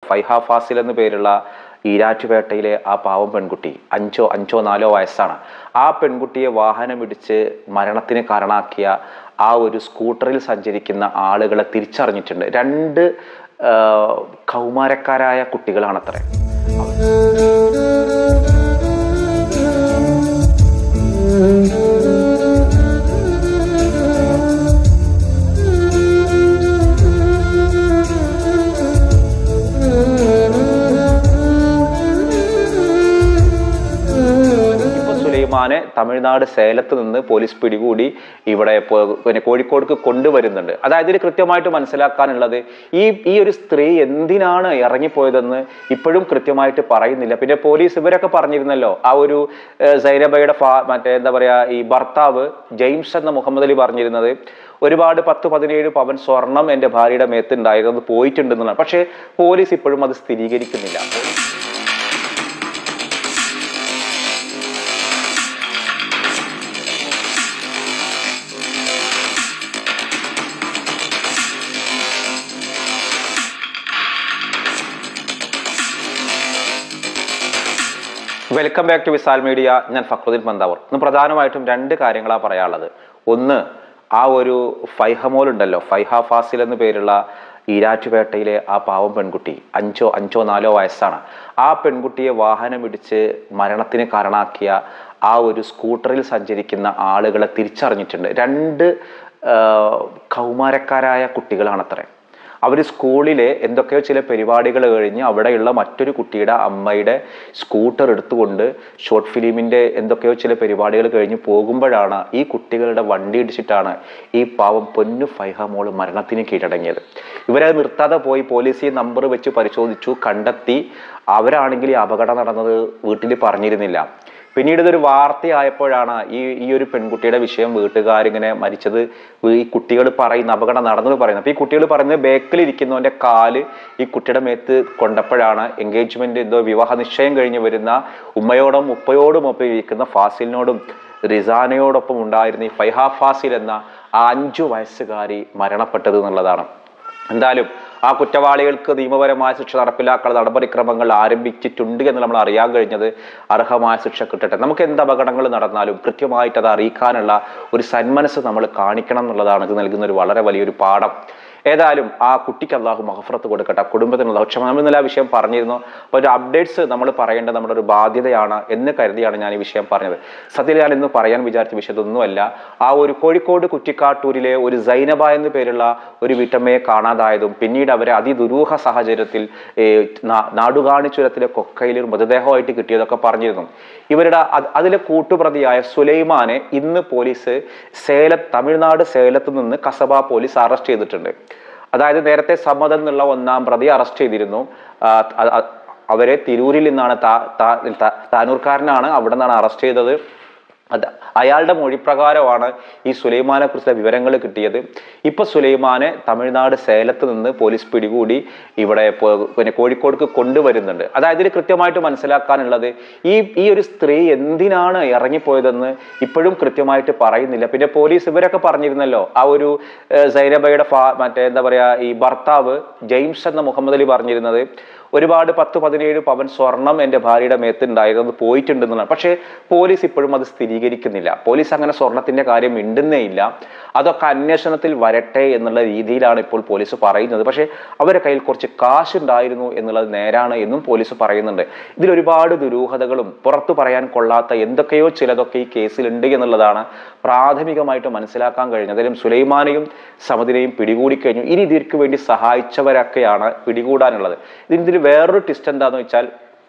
ഫൈഹ ഫാസിൽ എന്ന പേരുള്ള ഈരാറ്റുപേട്ടയിലെ ആ പാവം പെൺകുട്ടി അഞ്ചോ അഞ്ചോ നാലോ വയസ്സാണ് ആ പെൺകുട്ടിയെ വാഹനം ഇടിച്ച് മരണത്തിന് കാരണമാക്കിയ ആ ഒരു സ്കൂട്ടറിൽ സഞ്ചരിക്കുന്ന ആളുകളെ തിരിച്ചറിഞ്ഞിട്ടുണ്ട് രണ്ട് ആ, കൗമാരക്കാരായ കുട്ടികളാണത്രേ ഇപ്പൊ സുലൈമാനെ തമിഴ്നാട് സേലത്ത് നിന്ന് പോലീസ് പിടികൂടി ഇവിടെ പോ- പിന്നെ കോഴിക്കോടേക്ക് കൊണ്ടുവരുന്നുണ്ട് അതായത് ഇതിൽ കൃത്യമായിട്ട് മനസ്സിലാക്കാനുള്ളത് ഈ ഈ ഒരു സ്ത്രീ എന്തിനാണ് ഇറങ്ങിപ്പോയതെന്ന് ഇപ്പോഴും കൃത്യമായിട്ട് പറയുന്നില്ല പിന്നെ പോലീസ് ഇവരൊക്കെ പറഞ്ഞിരുന്നല്ലോ ആ ഒരു ഏഹ്, സൈനബയുടെ ഫാ മറ്റേ എന്താ പറയാ ഈ ഭർത്താവ് ജെയിംസ് എന്ന മുഹമ്മദ് അലി പറഞ്ഞിരുന്നത് ഒരുപാട് പത്ത് പതിനേഴ് പവൻ സ്വർണം എൻ്റെ ഭാര്യയുടെ മേത്തുണ്ടായിരുന്നത് പോയിട്ടുണ്ടെന്നാണ് പക്ഷേ പോലീസ് ഇപ്പോഴും അത് സ്ഥിരീകരിക്കുന്നില്ല welcome back to visual media ഞാൻ ഫക്രുദ്ദീൻ പന്താവൂർ ഇന്ന് പ്രധാനമായിട്ടും രണ്ട് കാര്യങ്ങളാണ് പറയാനുള്ളത് ഒന്ന് ആ ഒരു ഫൈഹമോൽ ഉണ്ടല്ലോ ഫൈഹ ഫാസിൽ എന്ന പേരുള്ള ഈരാറ്റുപേട്ടയിലെ ആ പാവം പെൺകുട്ടി അഞ്ചോ അഞ്ചോ നാലോ വയസ്സാണ് ആ പെൺകുട്ടിയെ വാഹനം ഇടിച്ച് മരണത്തിന് കാരണമാക്കിയ ആ ഒരു സ്കൂട്ടറിൽ സഞ്ചരിക്കുന്ന ആളുകളെ തിരിച്ചറിഞ്ഞിട്ടുണ്ട് രണ്ട് ആ, കൗമാരക്കാരായ കുട്ടികളാണത്രേ അവർ സ്കൂളിലെ എന്തൊക്കെയോ ചില പരിപാടികൾ കഴിഞ്ഞ് അവിടെയുള്ള മറ്റൊരു കുട്ടിയുടെ അമ്മയുടെ സ്കൂട്ടർ എടുത്തുകൊണ്ട് ഷോർട്ട് ഫിലിമിൻ്റെ എന്തൊക്കെയോ ചില പരിപാടികൾ കഴിഞ്ഞ് പോകുമ്പോഴാണ് ഈ കുട്ടികളുടെ വണ്ടി ഇടിച്ചിട്ടാണ് ഈ പാവം പൊന്നു ഫൈഹ മോള് മരണത്തിന് കീഴടങ്ങിയത് ഇവരത് നിർത്താതെ പോയി പോലീസ് ഈ നമ്പർ വെച്ച് പരിശോധിച്ചു കണ്ടെത്തി അവരാണെങ്കിൽ ഈ അപകടം നടന്നത് വീട്ടിൽ പറഞ്ഞിരുന്നില്ല പിന്നീട് ഇതൊരു വാർത്തയായപ്പോഴാണ് ഈ ഈ ഒരു പെൺകുട്ടിയുടെ വിഷയം വീട്ടുകാരിങ്ങനെ മരിച്ചത് ഈ കുട്ടികൾ പറയുന്ന അപകടം നടന്നത് പറയുന്നത് അപ്പൊ ഈ കുട്ടികൾ പറയുന്നത് ബേക്കിൽ ഇരിക്കുന്നവന്റെ കാല് ഈ കുട്ടിയുടെ മേത്ത് കൊണ്ടപ്പോഴാണ് എൻഗേജ്മെന്റ് എന്തോ വിവാഹ നിശ്ചയം കഴിഞ്ഞ് വരുന്ന ഉമ്മയോടും ഉപ്പയോടും ഒപ്പം ഇരിക്കുന്ന ഫാസിലിനോടും റിസാനയോടൊപ്പം ഉണ്ടായിരുന്ന ഈ ഫൈഹ ഫാസിൽ എന്ന ആ അഞ്ചു വയസ്സുകാരി മരണപ്പെട്ടത് എന്നുള്ളതാണ് എന്തായാലും ആ കുറ്റവാളികൾക്ക് നിയമപരമായ ശിക്ഷ നടപ്പിലാക്കാനുള്ള നടപടിക്രമങ്ങൾ ആരംഭിച്ചിട്ടുണ്ട് എന്ന് നമ്മൾ അറിയാൻ കഴിഞ്ഞത് അർഹമായ ശിക്ഷ കിട്ടട്ടെ നമുക്ക് എന്ത് അപകടങ്ങൾ നടന്നാലും കൃത്യമായിട്ട് അത് അറിയിക്കാനുള്ള ഒരു സന്മനസ് നമ്മൾ കാണിക്കണം എന്നുള്ളതാണ് ഇത് നൽകുന്ന ഒരു വളരെ വലിയൊരു പാഠം ഏതായാലും ആ കുട്ടിക്ക് അള്ളാഹു മഹഫറത്ത് കൊടുക്കട്ടെ ആ കുടുംബത്തിനുള്ള ക്ഷമ നമ്മൾ ഇന്നലെ ആ വിഷയം പറഞ്ഞിരുന്നു അപ്പോൾ ഒരു അപ്ഡേറ്റ്സ് നമ്മൾ പറയേണ്ടത് നമ്മുടെ ഒരു ബാധ്യതയാണ് എന്ന് കരുതിയാണ് ഞാൻ ഈ വിഷയം പറഞ്ഞത് സത്യത്തിൽ ഞാൻ ഇന്ന് പറയാൻ വിചാരിച്ച വിഷയത്തൊന്നുമല്ല ആ ഒരു കോഴിക്കോട് കുറ്റിക്കാട്ടൂരിലെ ഒരു സൈനബ എന്നു പേരുള്ള ഒരു വീട്ടമ്മയെ കാണാതായതും പിന്നീട് അവരെ അതിദുരൂഹ സാഹചര്യത്തിൽ ഏ, നാ- നാടുകാണി ചുരത്തിലെ കൊക്കയിൽ ഒരു മൃതദേഹമായിട്ട് കിട്ടിയതൊക്കെ പറഞ്ഞിരുന്നു ഇവരുടെ അത് അതിലെ കൂട്ടുപ്രതിയായ സുലൈമാനെ ഇന്ന് പോലീസ് സേല തമിഴ്നാട് സേലത്ത് നിന്ന് കസബ പോലീസ് അറസ്റ്റ് ചെയ്തിട്ടുണ്ട് അതായത് നേരത്തെ സമ്മതം എന്നുള്ള ഒന്നാം പ്രതി അറസ്റ്റ് ചെയ്തിരുന്നു ആ, അ- അ- അവരെ തിരൂരിൽ നിന്നാണ് താ- താ- താ- താനൂർക്കാരനാണ് അവിടെ നിന്നാണ് അറസ്റ്റ് ചെയ്തത് അത് അയാളുടെ മൊഴിപ്രകാരമാണ് ഈ സുലൈമാനെ കുറിച്ചുള്ള വിവരങ്ങൾ കിട്ടിയത് ഇപ്പൊ സുലൈമാനെ തമിഴ്നാട് സേലത്ത് നിന്ന് പോലീസ് പിടികൂടി ഇവിടെ പോ- പിന്നെ കോഴിക്കോടേക്ക് കൊണ്ടുവരുന്നുണ്ട് അതായത് ഇതിൽ കൃത്യമായിട്ട് മനസ്സിലാക്കാനുള്ളത് ഈ ഈ ഒരു സ്ത്രീ എന്തിനാണ് ഇറങ്ങിപ്പോയതെന്ന് ഇപ്പോഴും കൃത്യമായിട്ട് പറയുന്നില്ല പിന്നെ പോലീസ് ഇവരൊക്കെ പറഞ്ഞിരുന്നല്ലോ ആ ഒരു ഏഹ്, സൈനബയുടെ ഫാ മറ്റേ എന്താ പറയാ ഈ ഭർത്താവ് ജെയിംസ് എന്ന മുഹമ്മദ് അലി പറഞ്ഞിരുന്നത് ഒരുപാട് പത്ത് പതിനേഴ് പവൻ സ്വർണം എൻ്റെ ഭാര്യയുടെ മേത്തുണ്ടായിരുന്നത് പോയിട്ടുണ്ടെന്നാണ് പക്ഷേ പോലീസ് ഇപ്പോഴും അത് സ്ഥിരീകരിക്കുന്നില്ല പോലീസ് അങ്ങനെ സ്വർണത്തിന്റെ കാര്യം മിണ്ടുന്നേ ഇല്ല അതൊക്കെ അന്വേഷണത്തിൽ വരട്ടെ എന്നുള്ള രീതിയിലാണ് ഇപ്പോൾ പോലീസ് പറയുന്നത് പക്ഷേ അവരുടെ കയ്യിൽ കുറച്ച് കാശുണ്ടായിരുന്നു എന്നുള്ളത് നേരാണ് എന്നും പോലീസ് പറയുന്നുണ്ട് ഇതിൽ ഒരുപാട് ദുരൂഹതകളും പുറത്തു പറയാൻ കൊള്ളാത്ത എന്തൊക്കെയോ ചിലതൊക്കെ ഈ കേസിലുണ്ട് എന്നുള്ളതാണ് പ്രാഥമികമായിട്ട് മനസ്സിലാക്കാൻ കഴിഞ്ഞത് അതിലും സുലൈമാനെയും സമതിനെയും പിടികൂടി കഴിഞ്ഞു ഇനി ഇതിற்கு വേണ്ടി സഹായിച്ചവരൊക്കെയാണ് പിടികൂടാനുള്ളത് ഇതിൽ വേറൊരു ട്വിസ്റ്റ് എന്താന്ന് വെച്ചാൽ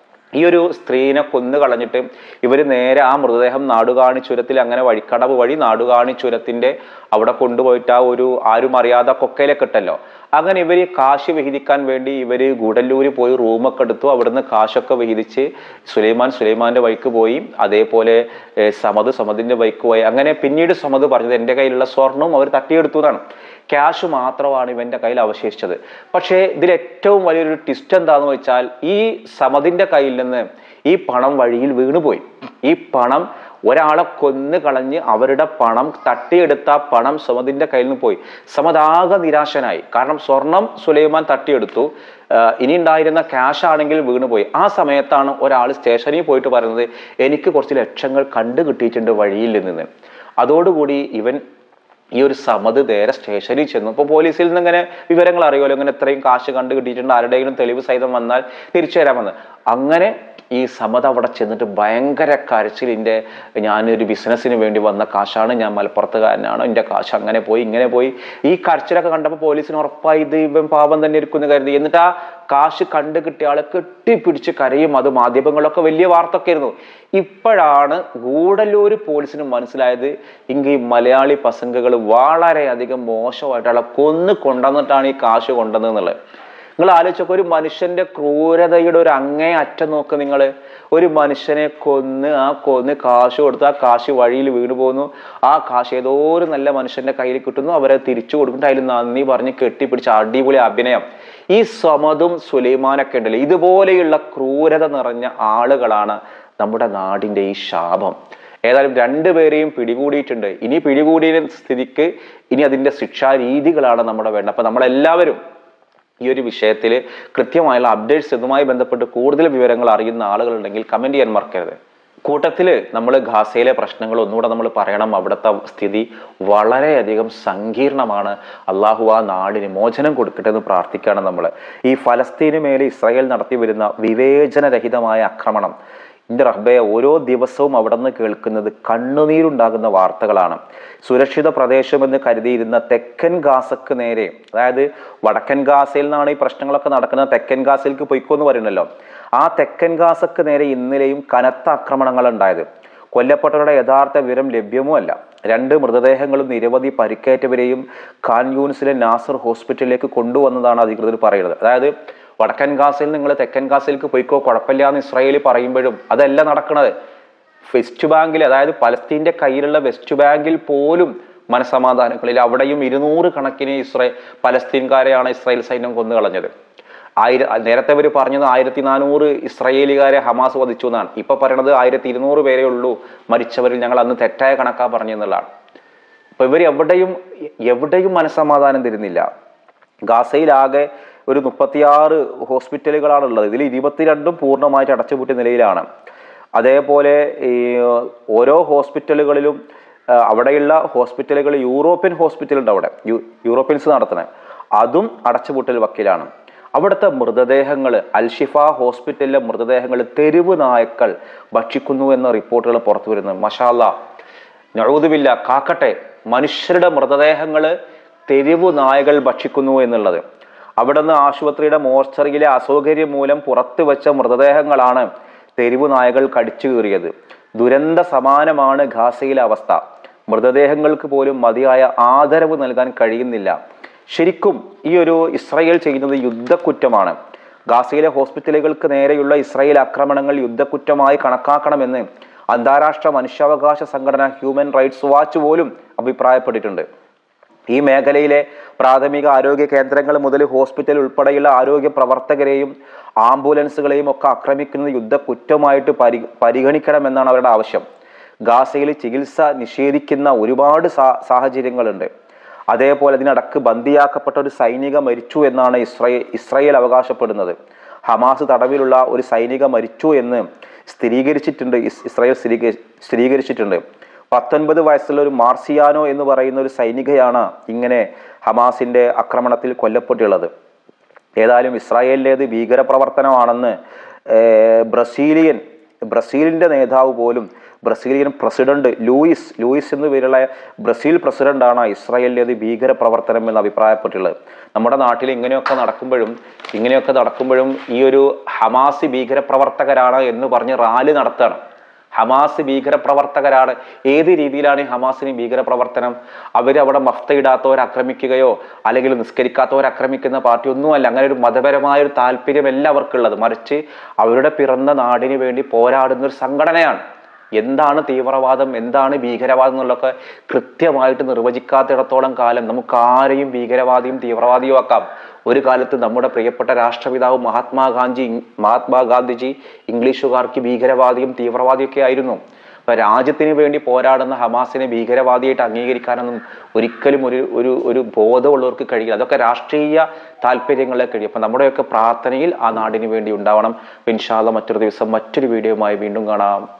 ഈ ഒരു സ്ത്രീനെ കൊന്നു കളഞ്ഞിട്ട് ഇവർ നേരെ ആ മൃതദേഹം നാടുകാണി ചുരത്തിൽ അങ്ങനെ വഴിക്കടവ് വഴി നാടുകാണി ചുരത്തിന്റെ അവിടെ കൊണ്ടുപോയിട്ട് ആ ഒരു ആരും അറിയാതെ കൊക്കയിലൊക്കെ ഇട്ടല്ലോ അങ്ങനെ ഇവർ കാശ് വിഹിതിക്കാൻ വേണ്ടി ഇവർ ഗൂഡല്ലൂര് പോയി റൂമൊക്കെ എടുത്തു അവിടുന്ന് കാശൊക്കെ വിഹിതിച്ച് സുലൈമാൻ സുലൈമാന്റെ വഴിക്ക് പോയി അതേപോലെ ഏഹ്, സമദ് സമദിന്റെ വഴിക്ക് പോയി അങ്ങനെ പിന്നീട് സമദ് പറഞ്ഞത് എൻ്റെ കയ്യിലുള്ള സ്വർണവും അവർ തട്ടിയെടുത്തു എന്നാണ് ക്യാഷ് മാത്രമാണ് ഇവന്റെ കയ്യിൽ അവശേഷിച്ചത് പക്ഷേ ഇതിൽ ഏറ്റവും വലിയൊരു ട്വിസ്റ്റ് എന്താന്ന് വെച്ചാൽ ഈ സമതിന്റെ കയ്യിൽ നിന്ന് ഈ പണം വഴിയിൽ വീണുപോയി ഈ പണം ഒരാളെ കൊന്നു കളഞ്ഞ് അവരുടെ പണം തട്ടിയെടുത്ത ആ പണം സമദിന്റെ കയ്യിൽ നിന്ന് പോയി സമദാകെ നിരാശനായി കാരണം സ്വർണം സുലൈമാൻ തട്ടിയെടുത്തു ആഹ് ഇനി ഉണ്ടായിരുന്ന ക്യാഷ് ആണെങ്കിൽ വീണുപോയി ആ സമയത്താണ് ഒരാൾ സ്റ്റേഷനിൽ പോയിട്ട് പറയുന്നത് എനിക്ക് കുറച്ച് ലക്ഷങ്ങൾ കണ്ടു കിട്ടിയിട്ടുണ്ട് വഴിയിൽ നിന്ന് അതോടുകൂടി ഇവൻ ഈ ഒരു സമത് നേരെ സ്റ്റേഷനിൽ ചെന്നു അപ്പോൾ പോലീസിൽ നിന്ന് ഇങ്ങനെ വിവരങ്ങൾ അറിയുമല്ലോ ഇങ്ങനെ എത്രയും കാശ് കണ്ടു കിട്ടിയിട്ടുണ്ട് ആരുടെയെങ്കിലും തെളിവ് സഹിതം വന്നാൽ തിരിച്ചു തരാമെന്ന് അങ്ങനെ ഈ സമത അവിടെ ചെന്നിട്ട് ഭയങ്കര കരച്ചിലിൻ്റെ ഞാനൊരു ബിസിനസ്സിന് വേണ്ടി വന്ന കാശാണ് ഞാൻ മലപ്പുറത്തുകാരനാണ് എൻ്റെ കാശ് അങ്ങനെ പോയി ഇങ്ങനെ പോയി ഈ കരച്ചിലൊക്കെ കണ്ടപ്പോൾ പോലീസിന് ഉറപ്പായി ഇത് ഇവൻ പാപം തന്നെ ഇരിക്കുന്നു കരുതി എന്നിട്ട് ആ കാശ് കണ്ടു കിട്ടിയ ആളെ കെട്ടിപ്പിടിച്ച് കരയും അത് മാധ്യമങ്ങളിലൊക്കെ വലിയ വാർത്തയൊക്കെ ആയിരുന്നു ഇപ്പോഴാണ് ഗൂഡല്ലൂർ പോലീസിന് മനസ്സിലായത് ഇങ്ങ ഈ മലയാളി പസംഗകൾ വളരെയധികം മോശമായിട്ട് ആളെ കൊന്നു കൊണ്ടുവന്നിട്ടാണ് ഈ കാശ് കൊണ്ടുവന്നത് നിങ്ങൾ ആലോചിച്ചൊക്കെ ഒരു മനുഷ്യന്റെ ക്രൂരതയുടെ ഒരു അങ്ങേ അറ്റം നോക്ക് നിങ്ങൾ ഒരു മനുഷ്യനെ കൊന്ന് ആ കൊന്ന് കാശ് കൊടുത്ത് ആ കാശ് വഴിയിൽ വീണു പോകുന്നു ആ കാശ് ഏതോ ഒരു നല്ല മനുഷ്യന്റെ കയ്യിൽ കിട്ടുന്നു അവരെ തിരിച്ചു കൊടുക്കുന്നുണ്ട് അതിൽ നന്ദി പറഞ്ഞ് കെട്ടിപ്പിടിച്ച് അടിപൊളി അഭിനയം ഈ സമതും സുലൈമാനൊക്കെ ഉണ്ടല്ലോ ഇതുപോലെയുള്ള ക്രൂരത നിറഞ്ഞ ആളുകളാണ് നമ്മുടെ നാടിന്റെ ഈ ശാപം ഏതായാലും രണ്ടുപേരെയും പിടികൂടിയിട്ടുണ്ട് ഇനി പിടികൂടിയ സ്ഥിതിക്ക് ഇനി അതിന്റെ ശിക്ഷാ രീതികളാണ് നമ്മുടെ വേണ്ടത് അപ്പൊ നമ്മളെല്ലാവരും ഈ ഒരു വിഷയത്തിൽ കൃത്യമായുള്ള അപ്ഡേറ്റ്സ് ഇതുമായി ബന്ധപ്പെട്ട് കൂടുതൽ വിവരങ്ങൾ അറിയുന്ന ആളുകളുണ്ടെങ്കിൽ കമന്റ് ചെയ്യാൻ മറക്കരുത് കൂട്ടത്തിൽ നമ്മൾ ഗാസയിലെ പ്രശ്നങ്ങൾ ഒന്നുകൂടെ നമ്മൾ പറയണം അവിടുത്തെ സ്ഥിതി വളരെയധികം സങ്കീർണമാണ് അള്ളാഹു ആ നാടിന് മോചനം കൊടുക്കട്ടെ എന്ന് പ്രാർത്ഥിക്കുകയാണ് നമ്മൾ ഈ ഫലസ്തീന് മേലെ ഇസ്രായേൽ നടത്തി വരുന്ന വിവേചനരഹിതമായ ആക്രമണം എൻ്റെ റഹ്ബെ ഓരോ ദിവസവും അവിടെ നിന്ന് കേൾക്കുന്നത് കണ്ണുനീരുണ്ടാകുന്ന വാർത്തകളാണ് സുരക്ഷിത പ്രദേശമെന്ന് കരുതിയിരുന്ന തെക്കൻ ഗാസക്ക് നേരെ അതായത് വടക്കൻ ഗാസയിൽ നിന്നാണ് ഈ പ്രശ്നങ്ങളൊക്കെ നടക്കുന്നത് തെക്കൻ ഗാസയിലേക്ക് പൊയ്ക്കോ എന്ന് പറയുന്നല്ലോ ആ തെക്കൻ ഗാസക്ക് നേരെ ഇന്നലെയും കനത്ത ആക്രമണങ്ങൾ ഉണ്ടായത് കൊല്ലപ്പെട്ടവരുടെ യഥാർത്ഥ വിവരം ലഭ്യവുമല്ല രണ്ട് മൃതദേഹങ്ങളും നിരവധി പരിക്കേറ്റവരെയും ഖാൻ യൂണിസിലെ നാസർ ഹോസ്പിറ്റലിലേക്ക് കൊണ്ടുവന്നതാണ് അധികൃതർ പറയുന്നത് അതായത് വടക്കൻ ഗാസയിൽ നിങ്ങൾ തെക്കൻ ഗാസയിലേക്ക് പോയിക്കോ കുഴപ്പമില്ല എന്ന് ഇസ്രായേൽ പറയുമ്പോഴും അതല്ല നടക്കുന്നത് വെസ്റ്റ് ബാങ്കിൽ അതായത് പലസ്തീന്റെ കയ്യിലുള്ള വെസ്റ്റ് ബാങ്കിൽ പോലും മനസമാധാനങ്ങളിൽ അവിടെയും ഇരുന്നൂറ് കണക്കിന് ഇസ്രായേൽ പലസ്തീൻകാരെയാണ് ഇസ്രായേൽ സൈന്യം കൊന്നു കളഞ്ഞത് ആയിര നേരത്തെ ഇവർ പറഞ്ഞത് ആയിരത്തി നാനൂറ് ഇസ്രയേലികാരെ ഹമാസ് വധിച്ചു എന്നാണ് ഇപ്പൊ പറയണത് ആയിരത്തി ഇരുന്നൂറ് പേരേ ഉള്ളൂ മരിച്ചവരിൽ ഞങ്ങൾ അന്ന് തെറ്റായ കണക്കാ പറഞ്ഞെന്നുള്ളതാണ് അപ്പൊ ഇവർ എവിടെയും എവിടെയും മനസമാധാനം തരുന്നില്ല ഗാസയിലാകെ ഒരു മുപ്പത്തിയാറ് ഹോസ്പിറ്റലുകളാണ് ഉള്ളത് ഇതിൽ ഇരുപത്തിരണ്ടും പൂർണ്ണമായിട്ട് അടച്ചുപൂട്ടിയ നിലയിലാണ് അതേപോലെ ഈ ഓരോ ഹോസ്പിറ്റലുകളിലും ആ, അവിടെയുള്ള ഹോസ്പിറ്റലുകൾ യൂറോപ്യൻ ഹോസ്പിറ്റൽ ഉണ്ട് അവിടെ യു- യൂറോപ്യൻസ് നടത്തുന്നത് അതും അടച്ചുപൂട്ടൽ വക്കീലാണ് അവിടുത്തെ മൃതദേഹങ്ങൾ അൽഷിഫ ഹോസ്പിറ്റലിലെ മൃതദേഹങ്ങൾ തെരുവ് നായക്കൾ ഭക്ഷിക്കുന്നു എന്ന റിപ്പോർട്ടുകൾ പുറത്തു വരുന്നത് മഷാല്ല നഴുതുമില്ല കാക്കട്ടെ മനുഷ്യരുടെ മൃതദേഹങ്ങൾ തെരുവ് നായകൾ ഭക്ഷിക്കുന്നു എന്നുള്ളത് അവിടുന്ന് ആശുപത്രിയുടെ മോർച്ചറിയിലെ അസൗകര്യം മൂലം പുറത്തു വെച്ച മൃതദേഹങ്ങളാണ് തെരുവ് നായകൾ കടിച്ചു കീറിയത് ദുരന്ത സമാനമാണ് ഖാസയിലെ അവസ്ഥ മൃതദേഹങ്ങൾക്ക് പോലും മതിയായ ആദരവ് നൽകാൻ കഴിയുന്നില്ല ശരിക്കും ഈ ഒരു ഇസ്രായേൽ ചെയ്യുന്നത് യുദ്ധക്കുറ്റമാണ് ഗാസയിലെ ഹോസ്പിറ്റലുകൾക്ക് നേരെയുള്ള ഇസ്രായേൽ ആക്രമണങ്ങൾ യുദ്ധക്കുറ്റമായി കണക്കാക്കണമെന്ന് അന്താരാഷ്ട്ര മനുഷ്യാവകാശ സംഘടന ഹ്യൂമൻ റൈറ്റ്സ് വാച്ച് പോലും അഭിപ്രായപ്പെട്ടിട്ടുണ്ട് ഈ മേഖലയിലെ പ്രാഥമിക ആരോഗ്യ കേന്ദ്രങ്ങൾ മുതൽ ഹോസ്പിറ്റൽ ഉൾപ്പെടെയുള്ള ആരോഗ്യ പ്രവർത്തകരെയും ആംബുലൻസുകളെയും ഒക്കെ ആക്രമിക്കുന്നത് യുദ്ധക്കുറ്റമായിട്ട് പരി പരിഗണിക്കണമെന്നാണ് അവരുടെ ആവശ്യം ഗാസയിൽ ചികിത്സ നിഷേധിക്കുന്ന ഒരുപാട് സാ സാഹചര്യങ്ങളുണ്ട് അതേപോലെ ഇതിനടക്ക് ബന്ദിയാക്കപ്പെട്ട ഒരു സൈനിക മരിച്ചു എന്നാണ് ഇസ്രയേൽ ഇസ്രയേൽ അവകാശപ്പെടുന്നത് ഹമാസ് തടവിലുള്ള ഒരു സൈനിക മരിച്ചു എന്ന് സ്ഥിരീകരിച്ചിട്ടുണ്ട് ഇസ് ഇസ്രായേൽ സ്ഥിരീക സ്ഥിരീകരിച്ചിട്ടുണ്ട് പത്തൊൻപത് വയസ്സുള്ള ഒരു മാർസിയാനോ എന്ന് പറയുന്ന ഒരു സൈനികയാണ് ഇങ്ങനെ ഹമാസിന്റെ ആക്രമണത്തിൽ കൊല്ലപ്പെട്ടുള്ളത് ഏതായാലും ഇസ്രായേലിൻ്റേത് ഭീകരപ്രവർത്തനമാണെന്ന് ഏർ, ബ്രസീലിയൻ ബ്രസീലിന്റെ നേതാവ് പോലും ബ്രസീലിയൻ പ്രസിഡന്റ് ലൂയിസ് ലൂയിസ് എന്ന് പേരുള്ള ബ്രസീൽ പ്രസിഡന്റാണ് ഇസ്രായേലിൻ്റേത് ഭീകരപ്രവർത്തനം എന്ന് അഭിപ്രായപ്പെട്ടുള്ളത് നമ്മുടെ നാട്ടിൽ ഇങ്ങനെയൊക്കെ നടക്കുമ്പോഴും ഇങ്ങനെയൊക്കെ നടക്കുമ്പോഴും ഈ ഒരു ഹമാസി ഭീകരപ്രവർത്തകരാണ് എന്ന് പറഞ്ഞ് റാലി നടത്തുകയാണ് ഹമാസ് ഭീകരപ്രവർത്തകരാണ് ഏത് രീതിയിലാണ് ഈ ഹമാസിന് ഭീകരപ്രവർത്തനം അവർ അവിടെ മഫ്തയിടാത്തവരെ ആക്രമിക്കുകയോ അല്ലെങ്കിൽ നിസ്കരിക്കാത്തവരെ ആക്രമിക്കുന്ന പാർട്ടി ഒന്നുമല്ല അങ്ങനെ ഒരു മതപരമായ ഒരു താല്പര്യമല്ല അവർക്കുള്ളത് മറിച്ച് അവരുടെ പിറന്ന നാടിന് വേണ്ടി പോരാടുന്ന ഒരു സംഘടനയാണ് എന്താണ് തീവ്രവാദം എന്താണ് ഭീകരവാദം എന്നുള്ളതൊക്കെ കൃത്യമായിട്ട് നിർവചിക്കാത്തിടത്തോളം കാലം നമുക്ക് ആരെയും ഭീകരവാദിയും തീവ്രവാദിയും ആക്കാം ഒരു കാലത്ത് നമ്മുടെ പ്രിയപ്പെട്ട രാഷ്ട്രപിതാവ് മഹാത്മാഗാന്ധി മഹാത്മാഗാന്ധിജി ഇംഗ്ലീഷുകാർക്ക് ഭീകരവാദിയും തീവ്രവാദിയൊക്കെ ആയിരുന്നു ഇപ്പൊ രാജ്യത്തിന് വേണ്ടി പോരാടുന്ന ഹമാസിനെ ഭീകരവാദിയായിട്ട് അംഗീകരിക്കാനൊന്നും ഒരിക്കലും ഒരു ഒരു ഒരു ബോധമുള്ളവർക്ക് കഴിയില്ല അതൊക്കെ രാഷ്ട്രീയ താല്പര്യങ്ങളെ കഴിയും അപ്പൊ നമ്മുടെയൊക്കെ പ്രാർത്ഥനയിൽ ആ നാടിന് വേണ്ടി ഉണ്ടാവണം ഇൻഷാല്ല മറ്റൊരു ദിവസം മറ്റൊരു വീഡിയോയുമായി വീണ്ടും കാണാം